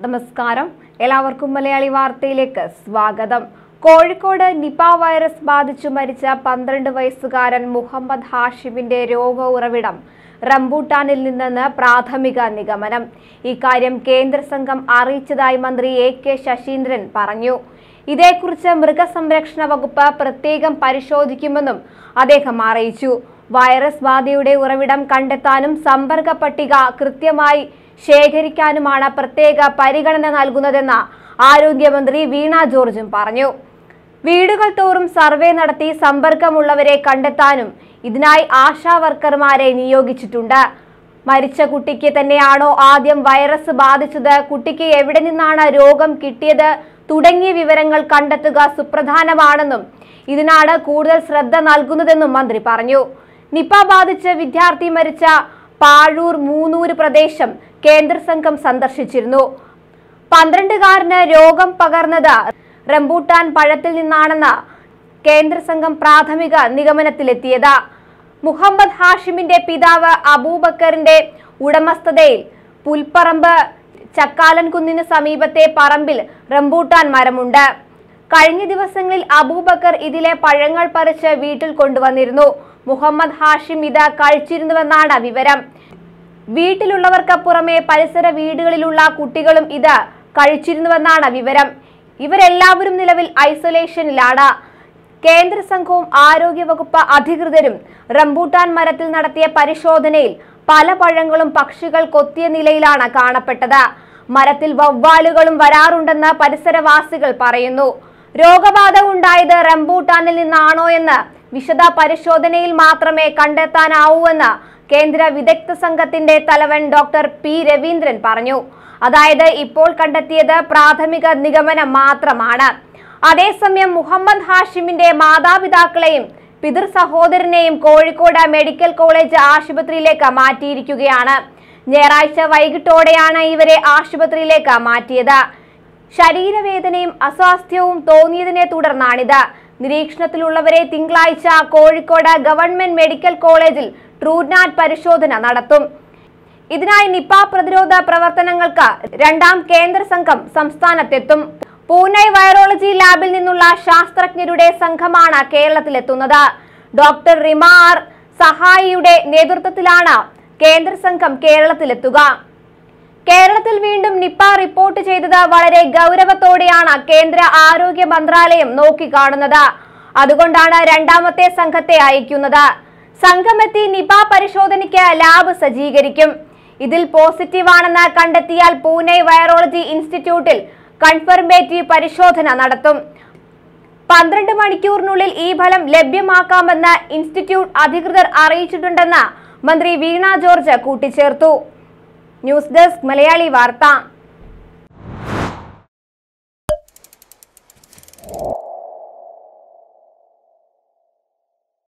നമസ്കാരം എല്ലാവർക്കും മലയാളി വാർത്തയിലേക്ക് സ്വാഗതം കോഴിക്കോട് നിപ വൈറസ് ബാധിച്ചു മരിച്ച പന്ത്രണ്ട് വയസ്സുകാരൻ മുഹമ്മദ് ഹാഷിമിന്റെ രോഗ ഉറവിടം റംബൂട്ടാനിൽ നിന്നെന്ന് പ്രാഥമിക നിഗമനം ഇക്കാര്യം കേന്ദ്ര സംഘം അറിയിച്ചതായി മന്ത്രി എ കെ ശശീന്ദ്രൻ പറഞ്ഞു ഇതേക്കുറിച്ച് മൃഗസംരക്ഷണ വകുപ്പ് പ്രത്യേകം പരിശോധിക്കുമെന്നും അദ്ദേഹം അറിയിച്ചു വൈറസ് ബാധയുടെ ഉറവിടം കണ്ടെത്താനും സമ്പർക്ക പട്ടിക കൃത്യമായി ശേഖരിക്കാനുമാണ് പ്രത്യേക പരിഗണന നൽകുന്നതെന്ന് ആരോഗ്യമന്ത്രി വീണ ജോർജും പറഞ്ഞു വീടുകൾ തോറും സർവേ നടത്തി സമ്പർക്കമുള്ളവരെ കണ്ടെത്താനും ഇതിനായി ആശാ വർക്കർമാരെ നിയോഗിച്ചിട്ടുണ്ട് മരിച്ച കുട്ടിക്ക് തന്നെയാണോ ആദ്യം വൈറസ് ബാധിച്ചത് കുട്ടിക്ക് എവിടെ നിന്നാണ് രോഗം കിട്ടിയത് തുടങ്ങിയ വിവരങ്ങൾ കണ്ടെത്തുക സുപ്രധാനമാണെന്നും ഇതിനാണ് കൂടുതൽ ശ്രദ്ധ നൽകുന്നതെന്നും മന്ത്രി പറഞ്ഞു നിപ ബാധിച്ച് വിദ്യാർത്ഥി മരിച്ച പാഴൂർ മൂന്നൂര് പ്രദേശം കേന്ദ്ര സംഘം സന്ദർശിച്ചിരുന്നു പന്ത്രണ്ടുകാരന് രോഗം പകർന്നത് റംബൂട്ടാൻ പഴത്തിൽ നിന്നാണെന്ന് കേന്ദ്ര സംഘം പ്രാഥമിക നിഗമനത്തിലെത്തിയത് മുഹമ്മദ് ഹാഷിമിന്റെ പിതാവ് അബൂബക്കറിന്റെ ഉടമസ്ഥതയിൽ പുൽപ്പറമ്പ് ചക്കാലൻ കുന്നിന് സമീപത്തെ പറമ്പിൽ റംബൂട്ടാൻ മരമുണ്ട് കഴിഞ്ഞ ദിവസങ്ങളിൽ അബൂബക്കർ ഇതിലെ പഴങ്ങൾ പറിച്ച് വീട്ടിൽ കൊണ്ടുവന്നിരുന്നു മുഹമ്മദ് ഹാഷിം ഇത് കഴിച്ചിരുന്നുവെന്നാണ് വിവരം വീട്ടിലുള്ളവർക്ക് പുറമെ പരിസര വീടുകളിലുള്ള കുട്ടികളും ഇത് കഴിച്ചിരുന്നുവെന്നാണ് വിവരം ഇവരെല്ലാവരും നിലവിൽ ഐസൊലേഷനിലാണ് കേന്ദ്ര സംഘവും ആരോഗ്യവകുപ്പ് അധികൃതരും റംബൂട്ടാൻ മരത്തിൽ നടത്തിയ പരിശോധനയിൽ പല പഴങ്ങളും പക്ഷികൾ കൊത്തിയ നിലയിലാണ് കാണപ്പെട്ടത് മരത്തിൽ വവ്വാലുകളും വരാറുണ്ടെന്ന് പരിസരവാസികൾ പറയുന്നു രോഗബാധ ഉണ്ടായത് റംബൂട്ടാനിൽ നിന്നാണോ എന്ന് വിശദ പരിശോധനയിൽ മാത്രമേ കണ്ടെത്താനാവൂവെന്ന് കേന്ദ്ര വിദഗ്ധ സംഘത്തിന്റെ തലവൻ ഡോക്ടർ പി രവീന്ദ്രൻ പറഞ്ഞു അതായത് ഇപ്പോൾ കണ്ടെത്തിയത് പ്രാഥമിക നിഗമനം മാത്രമാണ് അതേസമയം മുഹമ്മദ് ഹാഷിമിന്റെ മാതാപിതാക്കളെയും പിതൃ സഹോദരനെയും കോഴിക്കോട് മെഡിക്കൽ കോളേജ് ആശുപത്രിയിലേക്ക് മാറ്റിയിരിക്കുകയാണ് ഞായറാഴ്ച വൈകിട്ടോടെയാണ് ഇവരെ ആശുപത്രിയിലേക്ക് മാറ്റിയത് ശരീരവേദനയും അസ്വാസ്ഥ്യവും തോന്നിയതിനെ തുടർന്നാണിത് നിരീക്ഷണത്തിലുള്ളവരെ തിങ്കളാഴ്ച കോഴിക്കോട് ഗവൺമെന്റ് മെഡിക്കൽ കോളേജിൽ ട്രൂനാറ്റ് പരിശോധന നടത്തും ഇതിനായി നിപ പ്രതിരോധ പ്രവർത്തനങ്ങൾക്ക് രണ്ടാം കേന്ദ്ര സംഘം സംസ്ഥാനത്തെത്തും പൂനെ വൈറോളജി ലാബിൽ നിന്നുള്ള ശാസ്ത്രജ്ഞരുടെ സംഘമാണ് കേരളത്തിലെത്തുന്നത് ഡോക്ടർ റിമാർ സഹായിയുടെ നേതൃത്വത്തിലാണ് കേന്ദ്ര സംഘം കേരളത്തിലെത്തുക കേരളത്തിൽ വീണ്ടും നിപ്പ റിപ്പോർട്ട് ചെയ്തത് വളരെ ഗൗരവത്തോടെയാണ് കേന്ദ്ര ആരോഗ്യ മന്ത്രാലയം നോക്കിക്കാണുന്നത് അതുകൊണ്ടാണ് രണ്ടാമത്തെ സംഘത്തെ അയക്കുന്നത് സംഘമെത്തി നിപ പരിശോധനയ്ക്ക് ലാബ് സജ്ജീകരിക്കും ഇതിൽ പോസിറ്റീവാണെന്ന് കണ്ടെത്തിയാൽ പൂനെ വൈറോളജി ഇൻസ്റ്റിറ്റ്യൂട്ടിൽ കൺഫർമേറ്റീവ് പരിശോധന നടത്തും പന്ത്രണ്ട് മണിക്കൂറിനുള്ളിൽ ഈ ഫലം ലഭ്യമാക്കാമെന്ന് ഇൻസ്റ്റിറ്റ്യൂട്ട് അധികൃതർ അറിയിച്ചിട്ടുണ്ടെന്ന് മന്ത്രി വീണ ജോർജ് കൂട്ടിച്ചേർത്തു ന്യൂസ് ഡെസ്ക് മലയാളി വാർത്ത